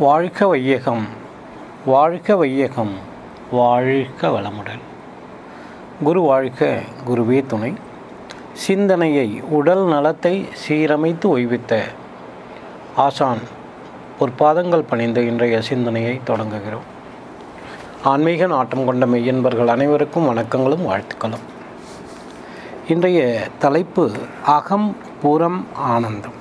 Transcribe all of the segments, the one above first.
வாழ்க வையகம் வாழ்க வையகம் வாழ்க வளமுடன் குரு வாழ்க குருவே துணை சிந்தனையை உடல் நலத்தை சீரமைத்து ஓய்வித்த ஆசான் ஒரு பாதங்கள் பணிந்த இன்றைய சிந்தனையை தொடங்குகிறோம் ஆன்மீக நாட்டம் கொண்ட மெய்யன்பர்கள் அனைவருக்கும் வணக்கங்களும் வாழ்த்துக்களும் இன்றைய தலைப்பு அகம் புறம் ஆனந்தம்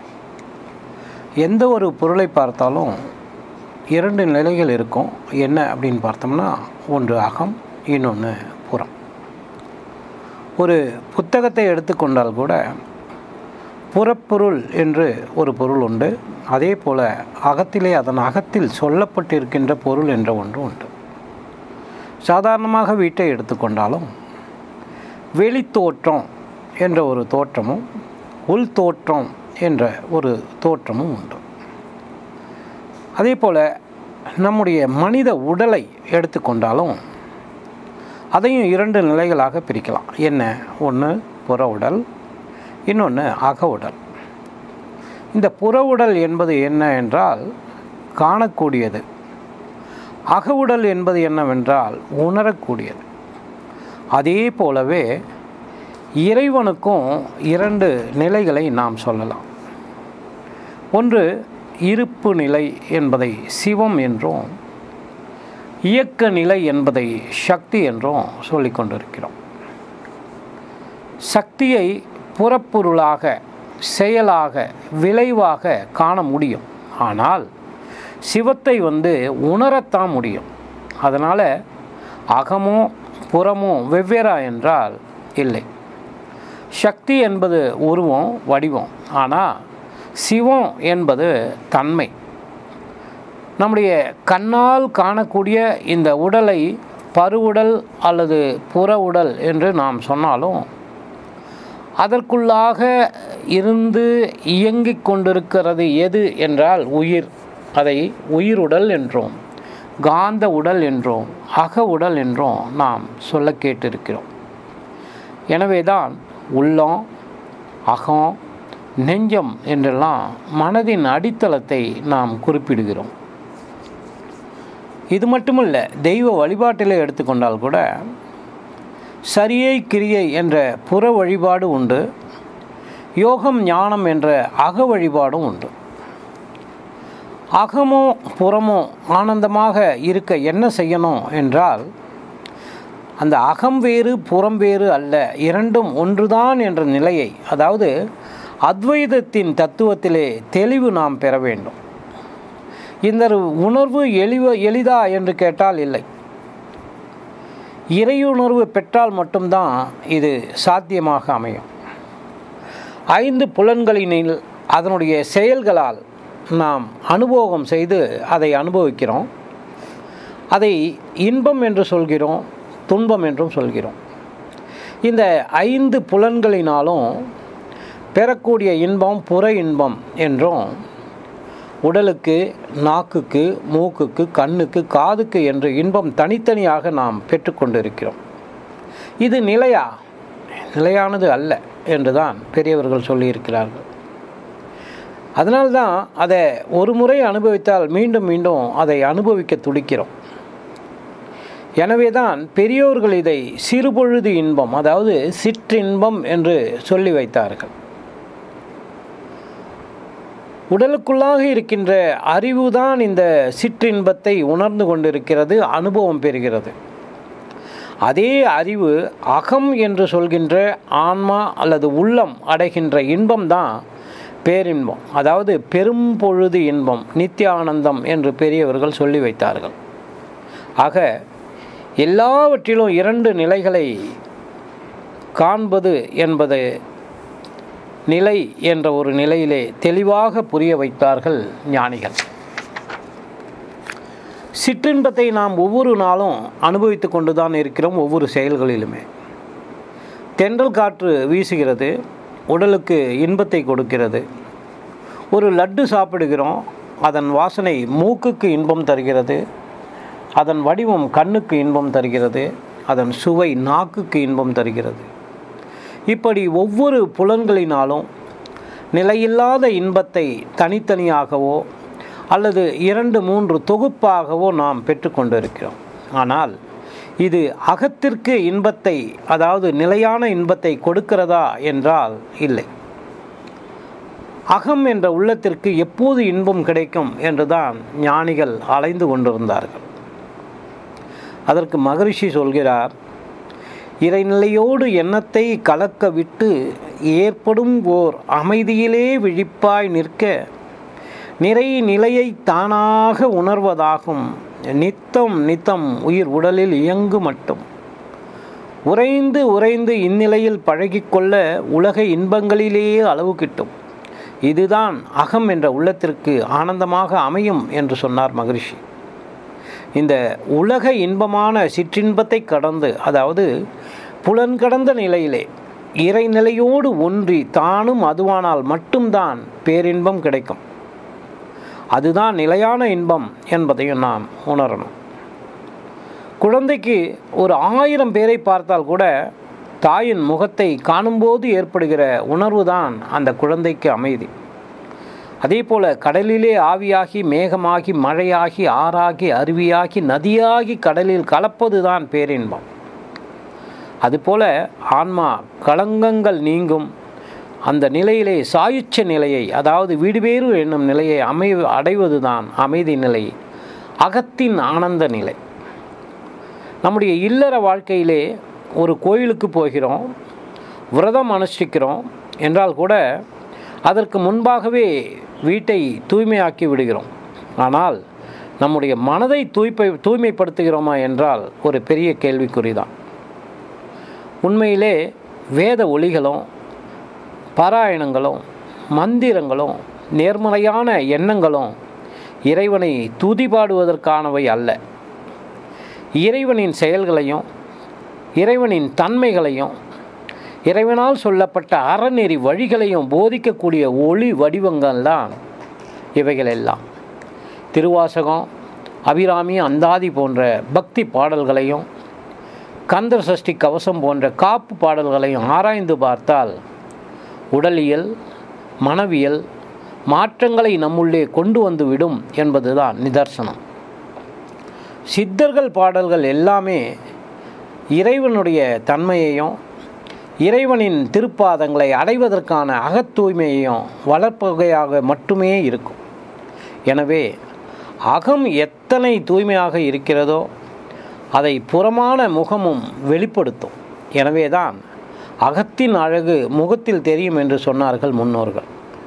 எந்த ஒரு பொருளை பார்த்தாலும் இரண்டு நிலைகள் இருக்கும் என்ன அப்படின்னு பார்த்தோம்னா ஒன்று அகம் இன்னொன்று புறம் ஒரு புத்தகத்தை எடுத்துக்கொண்டால் கூட புறப்பொருள் என்று ஒரு பொருள் உண்டு அதே போல் அகத்திலே அதன் அகத்தில் சொல்லப்பட்டிருக்கின்ற பொருள் என்ற ஒன்று உண்டு சாதாரணமாக வீட்டை எடுத்துக்கொண்டாலும் வெளித்தோற்றம் என்ற ஒரு தோற்றமும் உள் தோற்றம் என்ற ஒரு தோற்றமும் உண்டு அதே போல் நம்முடைய மனித உடலை எடுத்துக்கொண்டாலும் அதையும் இரண்டு நிலைகளாக பிரிக்கலாம் என்ன ஒன்று புற உடல் இன்னொன்று அக உடல் இந்த புற உடல் என்பது என்ன என்றால் காணக்கூடியது அக உடல் என்பது என்னவென்றால் உணரக்கூடியது அதே போலவே இறைவனுக்கும் இரண்டு நிலைகளை நாம் சொல்லலாம் ஒன்று இருப்பு நிலை என்பதை சிவம் என்றும் இயக்க நிலை என்பதை சக்தி என்றும் சொல்லிக் கொண்டிருக்கிறோம் சக்தியை புறப்பொருளாக செயலாக விளைவாக காண முடியும் ஆனால் சிவத்தை வந்து உணரத்தான் முடியும் அதனால் அகமோ புறமோ வெவ்வேறா என்றால் இல்லை சக்தி என்பது உருவம் வடிவம் ஆனால் சிவம் என்பது தன்மை நம்முடைய கண்ணால் காணக்கூடிய இந்த உடலை பருவுடல் அல்லது புற உடல் என்று நாம் சொன்னாலும் அதற்குள்ளாக இருந்து இயங்கிக் கொண்டிருக்கிறது எது என்றால் உயிர் அதை உயிருடல் என்றோம் காந்த உடல் என்றோம் அக உடல் என்றும் நாம் சொல்ல கேட்டிருக்கிறோம் எனவே தான் உள்ளம் அகம் நெஞ்சம் என்றெல்லாம் மனதின் அடித்தளத்தை நாம் குறிப்பிடுகிறோம் இது மட்டுமல்ல தெய்வ வழிபாட்டில் எடுத்துக்கொண்டால் கூட சரியை கிரியை என்ற புற வழிபாடு உண்டு யோகம் ஞானம் என்ற அக வழிபாடும் உண்டு அகமோ புறமோ ஆனந்தமாக இருக்க என்ன செய்யணும் என்றால் அந்த அகம் வேறு புறம் வேறு அல்ல இரண்டும் ஒன்றுதான் என்ற நிலையை அதாவது அத்வைதத்தின் தத்துவத்திலே தெளிவு நாம் பெற வேண்டும் இந்த உணர்வு எளிவ எளிதா என்று கேட்டால் இல்லை இறையுணர்வு பெற்றால் மட்டும்தான் இது சாத்தியமாக அமையும் ஐந்து புலன்களினில் அதனுடைய செயல்களால் நாம் அனுபவம் செய்து அதை அனுபவிக்கிறோம் அதை இன்பம் என்று சொல்கிறோம் துன்பம் என்றும் சொல்கிறோம் இந்த ஐந்து புலன்களினாலும் பெறக்கூடிய இன்பம் புற இன்பம் என்றும் உடலுக்கு நாக்குக்கு மூக்குக்கு கண்ணுக்கு காதுக்கு என்று இன்பம் தனித்தனியாக நாம் பெற்றுக்கொண்டிருக்கிறோம் இது நிலையா நிலையானது அல்ல என்று தான் பெரியவர்கள் சொல்லியிருக்கிறார்கள் அதனால்தான் அதை ஒரு முறை அனுபவித்தால் மீண்டும் மீண்டும் அதை அனுபவிக்க துடிக்கிறோம் எனவே தான் பெரியோர்கள் இதை சிறுபொழுது இன்பம் அதாவது சிற்றின்பம் என்று சொல்லி வைத்தார்கள் உடலுக்குள்ளாக இருக்கின்ற அறிவுதான் இந்த சிற்றின்பத்தை உணர்ந்து கொண்டிருக்கிறது அனுபவம் பெறுகிறது அதே அறிவு அகம் என்று சொல்கின்ற ஆன்மா அல்லது உள்ளம் அடைகின்ற இன்பம்தான் பேரின்பம் அதாவது பெரும் பொழுது இன்பம் நித்தியானந்தம் என்று பெரியவர்கள் சொல்லி வைத்தார்கள் ஆக எல்லாவற்றிலும் இரண்டு நிலைகளை காண்பது என்பது நிலை என்ற ஒரு நிலையிலே தெளிவாக புரிய வைத்தார்கள் ஞானிகள் சிற்றின்பத்தை நாம் ஒவ்வொரு நாளும் அனுபவித்து கொண்டு தான் இருக்கிறோம் ஒவ்வொரு செயல்களிலுமே தென்றல் காற்று வீசுகிறது உடலுக்கு இன்பத்தை கொடுக்கிறது ஒரு லட்டு சாப்பிடுகிறோம் அதன் வாசனை மூக்குக்கு இன்பம் தருகிறது அதன் வடிவம் கண்ணுக்கு இன்பம் தருகிறது அதன் சுவை நாக்குக்கு இன்பம் தருகிறது இப்படி ஒவ்வொரு புலன்களினாலும் நிலையில்லாத இன்பத்தை தனித்தனியாகவோ அல்லது இரண்டு மூன்று தொகுப்பாகவோ நாம் பெற்றுக்கொண்டிருக்கிறோம் ஆனால் இது அகத்திற்கு இன்பத்தை அதாவது நிலையான இன்பத்தை கொடுக்கிறதா என்றால் இல்லை அகம் என்ற உள்ளத்திற்கு எப்போது இன்பம் கிடைக்கும் என்றுதான் ஞானிகள் அலைந்து கொண்டிருந்தார்கள் அதற்கு மகரிஷி சொல்கிறார் இறைநிலையோடு எண்ணத்தை கலக்க விட்டு ஏற்படும் ஓர் அமைதியிலே விழிப்பாய் நிற்க நிறை நிலையை தானாக உணர்வதாகும் நித்தம் நித்தம் உயிர் உடலில் இயங்கு மட்டும் உறைந்து உறைந்து இந்நிலையில் பழகிக்கொள்ள உலக இன்பங்களிலேயே அளவு கிட்டும் இதுதான் அகம் என்ற உள்ளத்திற்கு ஆனந்தமாக அமையும் என்று சொன்னார் மகரிஷி இந்த உலக இன்பமான சிற்றின்பத்தை கடந்து அதாவது புலன் கடந்த நிலையிலே இறைநிலையோடு ஒன்றி தானும் அதுவானால் மட்டும்தான் பேரின்பம் கிடைக்கும் அதுதான் நிலையான இன்பம் என்பதையும் நாம் உணரணும் குழந்தைக்கு ஒரு ஆயிரம் பேரை பார்த்தால் கூட தாயின் முகத்தை காணும்போது ஏற்படுகிற உணர்வு தான் அந்த குழந்தைக்கு அமைதி அதே போல் கடலிலே ஆவியாகி மேகமாகி மழையாகி ஆறாகி அருவியாகி நதியாகி கடலில் கலப்பது தான் பேரின்பம் அதுபோல ஆன்மா களங்கங்கள் நீங்கும் அந்த நிலையிலே சாயுச்ச நிலையை அதாவது வீடுபேறு என்னும் நிலையை அமை அடைவதுதான் அமைதி நிலை அகத்தின் ஆனந்த நிலை நம்முடைய இல்லற வாழ்க்கையிலே ஒரு கோயிலுக்கு போகிறோம் விரதம் அனுஷ்டிக்கிறோம் என்றால் கூட அதற்கு முன்பாகவே வீட்டை தூய்மையாக்கி விடுகிறோம் ஆனால் நம்முடைய மனதை தூய்மை தூய்மைப்படுத்துகிறோமா என்றால் ஒரு பெரிய கேள்விக்குறிதான் உண்மையிலே வேத ஒளிகளும் பாராயணங்களும் மந்திரங்களும் நேர்மறையான எண்ணங்களும் இறைவனை துதிபாடுவதற்கானவை அல்ல இறைவனின் செயல்களையும் இறைவனின் தன்மைகளையும் இறைவனால் சொல்லப்பட்ட அறநெறி வழிகளையும் போதிக்கக்கூடிய ஒளி வடிவங்கள் தான் இவைகள் எல்லாம் திருவாசகம் அபிராமி அந்தாதி போன்ற பக்தி பாடல்களையும் கந்தர் சஷ்டி கவசம் போன்ற காப்பு பாடல்களையும் ஆராய்ந்து பார்த்தால் உடலியல் மனவியல் மாற்றங்களை நம்முள்ளே கொண்டு வந்து விடும் என்பதுதான் நிதர்சனம் சித்தர்கள் பாடல்கள் எல்லாமே இறைவனுடைய தன்மையையும் இறைவனின் திருப்பாதங்களை அடைவதற்கான அகத் தூய்மையையும் வளர்ப்பகையாக மட்டுமே இருக்கும் எனவே அகம் எத்தனை தூய்மையாக இருக்கிறதோ அதை புறமான முகமும் வெளிப்படுத்தும் எனவேதான் அகத்தின் அழகு முகத்தில் தெரியும் என்று சொன்னார்கள் முன்னோர்கள்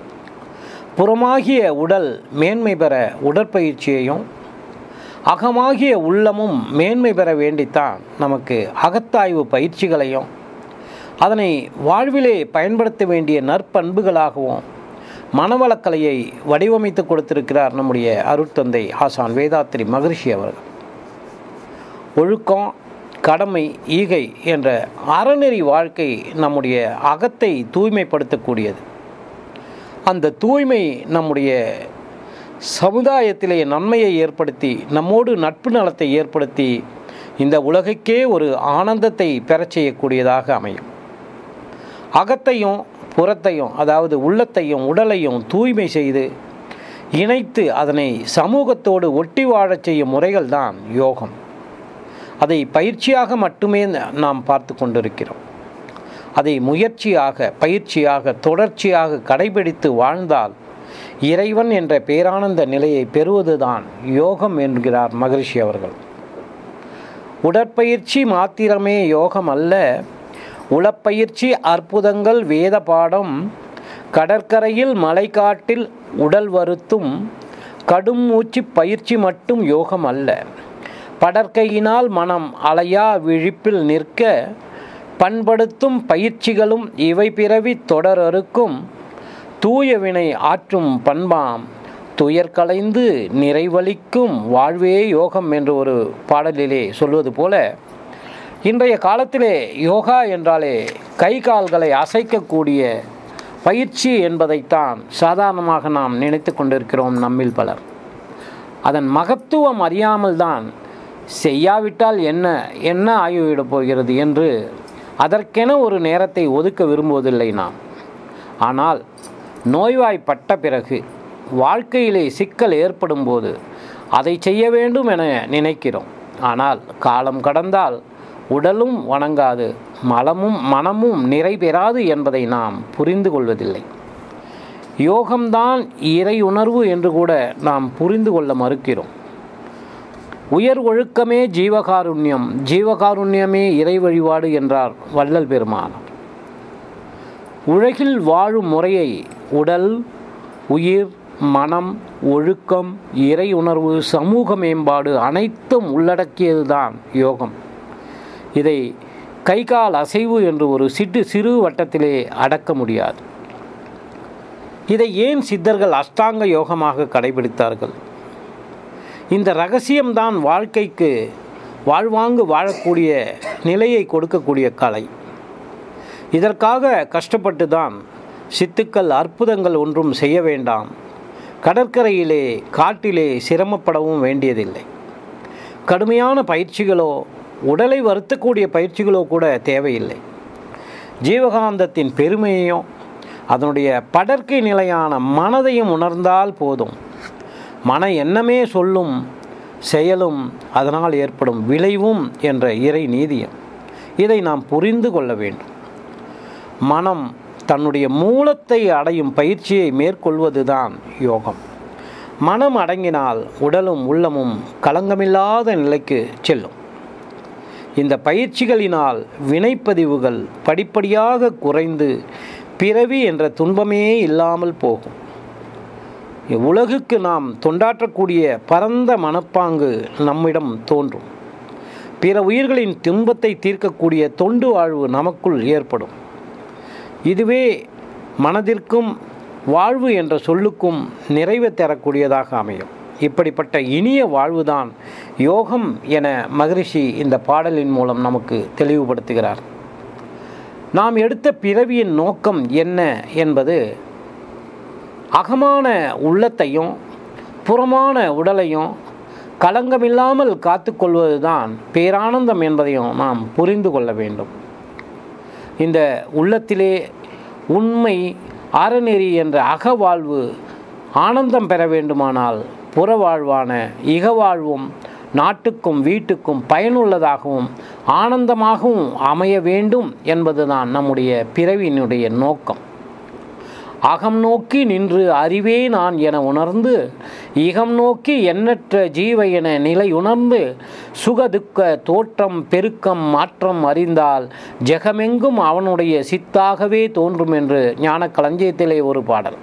புறமாகிய உடல் மேன்மை பெற உடற்பயிற்சியையும் அகமாகிய உள்ளமும் மேன்மை பெற வேண்டித்தான் நமக்கு அகத்தாய்வு பயிற்சிகளையும் அதனை வாழ்விலே பயன்படுத்த வேண்டிய நற்பண்புகளாகவும் மனவளக்கலையை வடிவமைத்து கொடுத்திருக்கிறார் நம்முடைய அருட்தந்தை ஆசான் வேதாத்திரி மகரிஷி அவர்கள் ஒழுக்கம் கடமை ஈகை என்ற அறநெறி வாழ்க்கை நம்முடைய அகத்தை தூய்மைப்படுத்தக்கூடியது அந்த தூய்மை நம்முடைய சமுதாயத்திலே நன்மையை ஏற்படுத்தி நம்மோடு நட்பு நலத்தை ஏற்படுத்தி இந்த உலகுக்கே ஒரு ஆனந்தத்தை பெறச் செய்யக்கூடியதாக அமையும் அகத்தையும் புறத்தையும் அதாவது உள்ளத்தையும் உடலையும் தூய்மை செய்து இணைத்து அதனை சமூகத்தோடு ஒட்டி வாழச் செய்யும் முறைகள் தான் யோகம் அதை பயிற்சியாக மட்டுமே நாம் பார்த்து கொண்டிருக்கிறோம் அதை முயற்சியாக பயிற்சியாக தொடர்ச்சியாக கடைபிடித்து வாழ்ந்தால் இறைவன் என்ற பேரானந்த நிலையை பெறுவதுதான் யோகம் என்கிறார் மகரிஷி அவர்கள் உடற்பயிற்சி மாத்திரமே யோகம் அல்ல உளப்பயிற்சி அற்புதங்கள் வேத பாடம் கடற்கரையில் மலைக்காட்டில் உடல் வருத்தும் கடும் மூச்சு பயிற்சி மட்டும் யோகம் அல்ல படற்கையினால் மனம் அலையா விழிப்பில் நிற்க பண்படுத்தும் பயிற்சிகளும் இவை பிறவி தொடரறுக்கும் தூய வினை ஆற்றும் பண்பாம் துயர் கலைந்து நிறைவளிக்கும் வாழ்வே யோகம் என்று ஒரு பாடலிலே சொல்வது போல இன்றைய காலத்திலே யோகா என்றாலே கை கால்களை அசைக்கக்கூடிய பயிற்சி என்பதைத்தான் சாதாரணமாக நாம் நினைத்து கொண்டிருக்கிறோம் நம்மில் பலர் அதன் மகத்துவம் அறியாமல் தான் செய்யாவிட்டால் என்ன என்ன ஆகிவிடப் போகிறது என்று அதற்கென ஒரு நேரத்தை ஒதுக்க விரும்புவதில்லை நாம் ஆனால் நோய்வாய்ப்பட்ட பிறகு வாழ்க்கையிலே சிக்கல் ஏற்படும் போது அதை செய்ய வேண்டும் என நினைக்கிறோம் ஆனால் காலம் கடந்தால் உடலும் வணங்காது மலமும் மனமும் நிறைவேறாது என்பதை நாம் புரிந்து கொள்வதில்லை யோகம்தான் இறை உணர்வு என்று கூட நாம் புரிந்து கொள்ள மறுக்கிறோம் உயர் ஒழுக்கமே ஜீவகாருண்யம் ஜீவகாருண்யமே இறை வழிபாடு என்றார் வள்ளல் பெருமான் உலகில் வாழும் முறையை உடல் உயிர் மனம் ஒழுக்கம் இறை உணர்வு சமூக மேம்பாடு அனைத்தும் உள்ளடக்கியதுதான் யோகம் இதை கை கால் அசைவு என்று ஒரு சிட்டு சிறு வட்டத்திலே அடக்க முடியாது இதை ஏன் சித்தர்கள் அஷ்டாங்க யோகமாக கடைபிடித்தார்கள் இந்த ரகசியம்தான் வாழ்க்கைக்கு வாழ்வாங்கு வாழக்கூடிய நிலையை கொடுக்கக்கூடிய கலை இதற்காக கஷ்டப்பட்டு தான் சித்துக்கள் அற்புதங்கள் ஒன்றும் செய்ய வேண்டாம் கடற்கரையிலே காட்டிலே சிரமப்படவும் வேண்டியதில்லை கடுமையான பயிற்சிகளோ உடலை வருத்தக்கூடிய பயிற்சிகளோ கூட தேவையில்லை ஜீவகாந்தத்தின் பெருமையையும் அதனுடைய படற்கை நிலையான மனதையும் உணர்ந்தால் போதும் மன எண்ணமே சொல்லும் செயலும் அதனால் ஏற்படும் விளைவும் என்ற இறை நீதியம் இதை நாம் புரிந்து கொள்ள வேண்டும் மனம் தன்னுடைய மூலத்தை அடையும் பயிற்சியை மேற்கொள்வதுதான் யோகம் மனம் அடங்கினால் உடலும் உள்ளமும் களங்கமில்லாத நிலைக்கு செல்லும் இந்த பயிற்சிகளினால் வினைப்பதிவுகள் படிப்படியாக குறைந்து பிறவி என்ற துன்பமே இல்லாமல் போகும் உலகுக்கு நாம் தொண்டாற்றக்கூடிய பரந்த மனப்பாங்கு நம்மிடம் தோன்றும் பிற உயிர்களின் துன்பத்தை தீர்க்கக்கூடிய தொண்டு வாழ்வு நமக்குள் ஏற்படும் இதுவே மனதிற்கும் வாழ்வு என்ற சொல்லுக்கும் நிறைவு தரக்கூடியதாக அமையும் இப்படிப்பட்ட இனிய வாழ்வுதான் யோகம் என மகரிஷி இந்த பாடலின் மூலம் நமக்கு தெளிவுபடுத்துகிறார் நாம் எடுத்த பிறவியின் நோக்கம் என்ன என்பது அகமான உள்ளத்தையும் புறமான உடலையும் களங்கமில்லாமல் காத்துக்கொள்வது தான் பேரானந்தம் என்பதையும் நாம் புரிந்து கொள்ள வேண்டும் இந்த உள்ளத்திலே உண்மை அறநெறி என்ற அகவாழ்வு ஆனந்தம் பெற வேண்டுமானால் புறவாழ்வான இகவாழ்வும் நாட்டுக்கும் வீட்டுக்கும் பயனுள்ளதாகவும் ஆனந்தமாகவும் அமைய வேண்டும் என்பதுதான் நம்முடைய பிறவியினுடைய நோக்கம் அகம் நோக்கி நின்று அறிவே நான் என உணர்ந்து இகம் நோக்கி எண்ணற்ற ஜீவ என நிலை உணர்ந்து சுகதுக்க தோற்றம் பெருக்கம் மாற்றம் அறிந்தால் ஜெகமெங்கும் அவனுடைய சித்தாகவே தோன்றும் என்று ஞான களஞ்சியத்திலே ஒரு பாடல்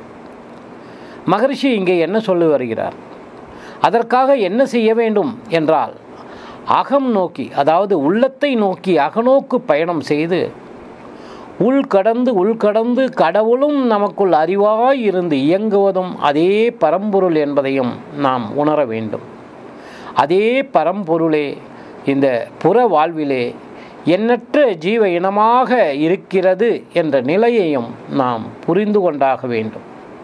மகரிஷி இங்கே என்ன சொல்லி வருகிறார் அதற்காக என்ன செய்ய வேண்டும் என்றால் அகம் நோக்கி அதாவது உள்ளத்தை நோக்கி அகநோக்கு பயணம் செய்து உள்கடந்து உள்கடந்து கடவுளும் நமக்குள் அறிவாய் இருந்து இயங்குவதும் அதே பரம்பொருள் என்பதையும் நாம் உணர வேண்டும் அதே பரம்பொருளே இந்த புற வாழ்விலே எண்ணற்ற ஜீவ இனமாக இருக்கிறது என்ற நிலையையும் நாம் புரிந்து கொண்டாக வேண்டும்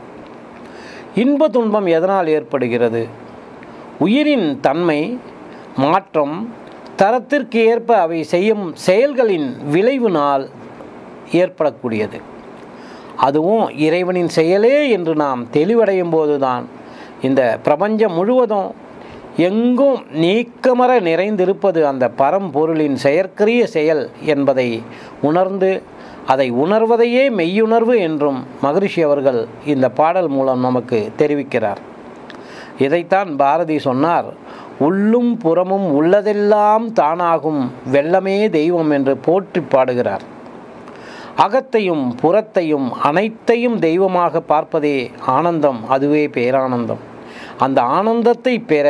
இன்ப துன்பம் எதனால் ஏற்படுகிறது உயிரின் தன்மை மாற்றம் தரத்திற்கு ஏற்ப அவை செய்யும் செயல்களின் விளைவினால் ஏற்படக்கூடியது அதுவும் இறைவனின் செயலே என்று நாம் தெளிவடையும் போதுதான் இந்த பிரபஞ்சம் முழுவதும் எங்கும் நீக்கமர நிறைந்திருப்பது அந்த பரம்பொருளின் செயற்கரிய செயல் என்பதை உணர்ந்து அதை உணர்வதையே மெய்யுணர்வு என்றும் மகரிஷி அவர்கள் இந்த பாடல் மூலம் நமக்கு தெரிவிக்கிறார் இதைத்தான் பாரதி சொன்னார் உள்ளும் புறமும் உள்ளதெல்லாம் தானாகும் வெள்ளமே தெய்வம் என்று போற்றி பாடுகிறார் அகத்தையும் புறத்தையும் அனைத்தையும் தெய்வமாக பார்ப்பதே ஆனந்தம் அதுவே பேரானந்தம் அந்த ஆனந்தத்தை பெற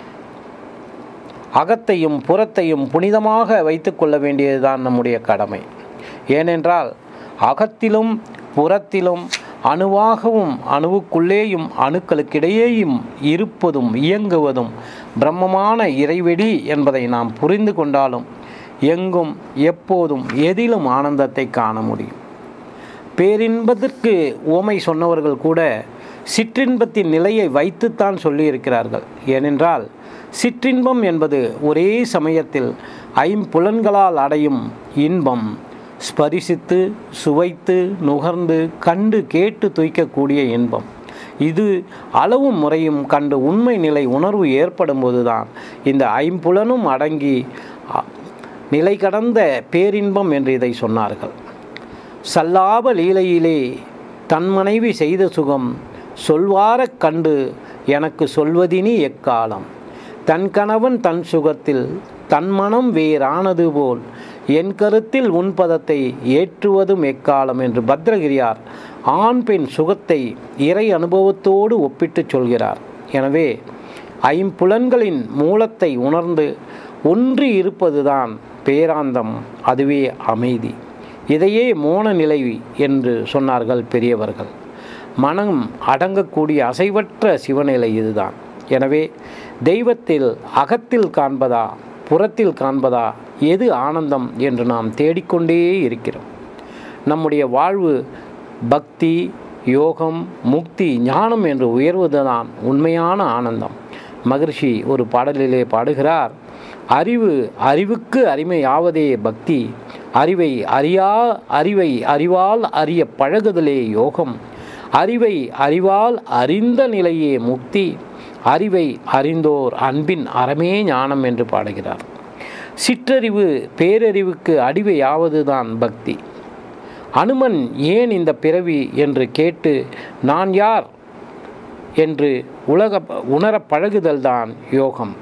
அகத்தையும் புறத்தையும் புனிதமாக வைத்துக்கொள்ள வேண்டியதுதான் நம்முடைய கடமை ஏனென்றால் அகத்திலும் புறத்திலும் அணுவாகவும் அணுவுக்குள்ளேயும் அணுக்களுக்கிடையேயும் இருப்பதும் இயங்குவதும் பிரம்மமான இறைவெளி என்பதை நாம் புரிந்து கொண்டாலும் எங்கும் எப்போதும் எதிலும் ஆனந்தத்தை காண முடியும் பேரின்பத்திற்கு ஓமை சொன்னவர்கள் கூட சிற்றின்பத்தின் நிலையை வைத்துத்தான் சொல்லியிருக்கிறார்கள் ஏனென்றால் சிற்றின்பம் என்பது ஒரே சமயத்தில் ஐம்புலன்களால் அடையும் இன்பம் ஸ்பரிசித்து சுவைத்து நுகர்ந்து கண்டு கேட்டு துய்க்கக்கூடிய இன்பம் இது அளவும் முறையும் கண்டு உண்மை நிலை உணர்வு ஏற்படும் போதுதான் இந்த ஐம்புலனும் அடங்கி அ- நிலை கடந்த பேரின்பம் என்று இதை சொன்னார்கள் சல்லாப லீலையிலே தன் மனைவி செய்த சுகம் சொல்வாரக் கண்டு எனக்கு சொல்வதினி எக்காலம் தன் கணவன் தன் சுகத்தில் தன் மனம் வேறானது போல் என் கருத்தில் உன் பதத்தை ஏற்றுவதும் எக்காலம் என்று பத்ரகிரியார் ஆண் பெண் சுகத்தை இறை அனுபவத்தோடு ஒப்பிட்டுச் சொல்கிறார் எனவே ஐம்புலன்களின் மூலத்தை உணர்ந்து ஒன்றி இருப்பதுதான் பேராந்தம் அதுவே அமைதி இதையே மோன நிலை என்று சொன்னார்கள் பெரியவர்கள் மனம் அடங்கக்கூடிய அசைவற்ற சிவநிலை இதுதான் எனவே தெய்வத்தில் அகத்தில் காண்பதா புறத்தில் காண்பதா எது ஆனந்தம் என்று நாம் தேடிக்கொண்டே இருக்கிறோம் நம்முடைய வாழ்வு பக்தி யோகம் முக்தி ஞானம் என்று உயர்வதுதான் உண்மையான ஆனந்தம் மகர்ஷி ஒரு பாடலிலே பாடுகிறார் அறிவு அறிவுக்கு அருமையாவதே பக்தி அறிவை அறியா அறிவை அறிவால் அறிய பழகுதலே யோகம் அறிவை அறிவால் அறிந்த நிலையே முக்தி அறிவை அறிந்தோர் அன்பின் அறமே ஞானம் என்று பாடுகிறார் சிற்றறிவு பேரறிவுக்கு அடிவையாவதுதான் பக்தி அனுமன் ஏன் இந்த பிறவி என்று கேட்டு நான் யார் என்று உலக உணரப் பழகுதல்தான் யோகம்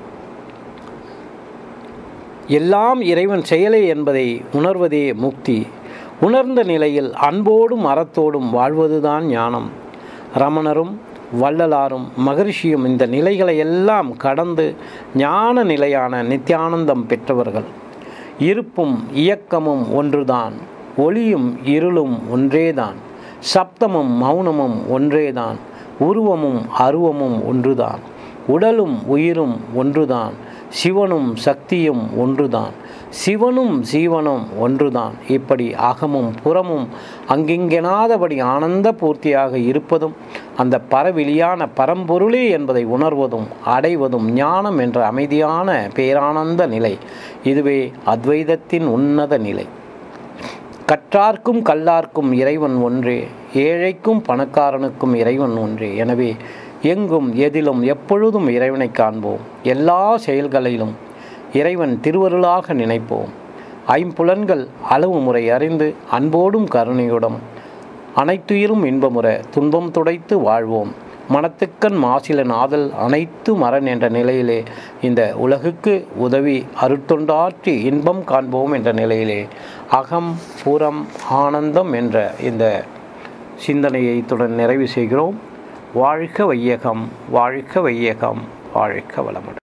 எல்லாம் இறைவன் செயலே என்பதை உணர்வதே முக்தி உணர்ந்த நிலையில் அன்போடும் அறத்தோடும் வாழ்வதுதான் ஞானம் ரமணரும் வள்ளலாரும் மகரிஷியும் இந்த நிலைகளை எல்லாம் கடந்து ஞான நிலையான நித்யானந்தம் பெற்றவர்கள் இருப்பும் இயக்கமும் ஒன்றுதான் ஒளியும் இருளும் ஒன்றேதான் சப்தமும் மௌனமும் ஒன்றேதான் உருவமும் அருவமும் ஒன்றுதான் உடலும் உயிரும் ஒன்றுதான் சிவனும் சக்தியும் ஒன்றுதான் சிவனும் சீவனும் ஒன்றுதான் இப்படி அகமும் புறமும் அங்கிங்கெனாதபடி ஆனந்த பூர்த்தியாக இருப்பதும் அந்த பரவெளியான பரம்பொருளே என்பதை உணர்வதும் அடைவதும் ஞானம் என்ற அமைதியான பேரானந்த நிலை இதுவே அத்வைதத்தின் உன்னத நிலை கற்றார்க்கும் கல்லார்க்கும் இறைவன் ஒன்றே ஏழைக்கும் பணக்காரனுக்கும் இறைவன் ஒன்றே எனவே எங்கும் எதிலும் எப்பொழுதும் இறைவனை காண்போம் எல்லா செயல்களிலும் இறைவன் திருவருளாக நினைப்போம் ஐம்புலன்கள் அளவு முறை அறிந்து அன்போடும் கருணையுடன் அனைத்துயிரும் இன்பமுற துன்பம் துடைத்து வாழ்வோம் மனத்துக்கண் மாசில நாதல் அனைத்து மரண் என்ற நிலையிலே இந்த உலகுக்கு உதவி அருட்தொண்டாற்றி இன்பம் காண்போம் என்ற நிலையிலே அகம் புறம் ஆனந்தம் என்ற இந்த சிந்தனையை இத்துடன் நிறைவு செய்கிறோம் வாழ்க வையகம் வாழ்க வையகம் வாழ்க வளமுடன்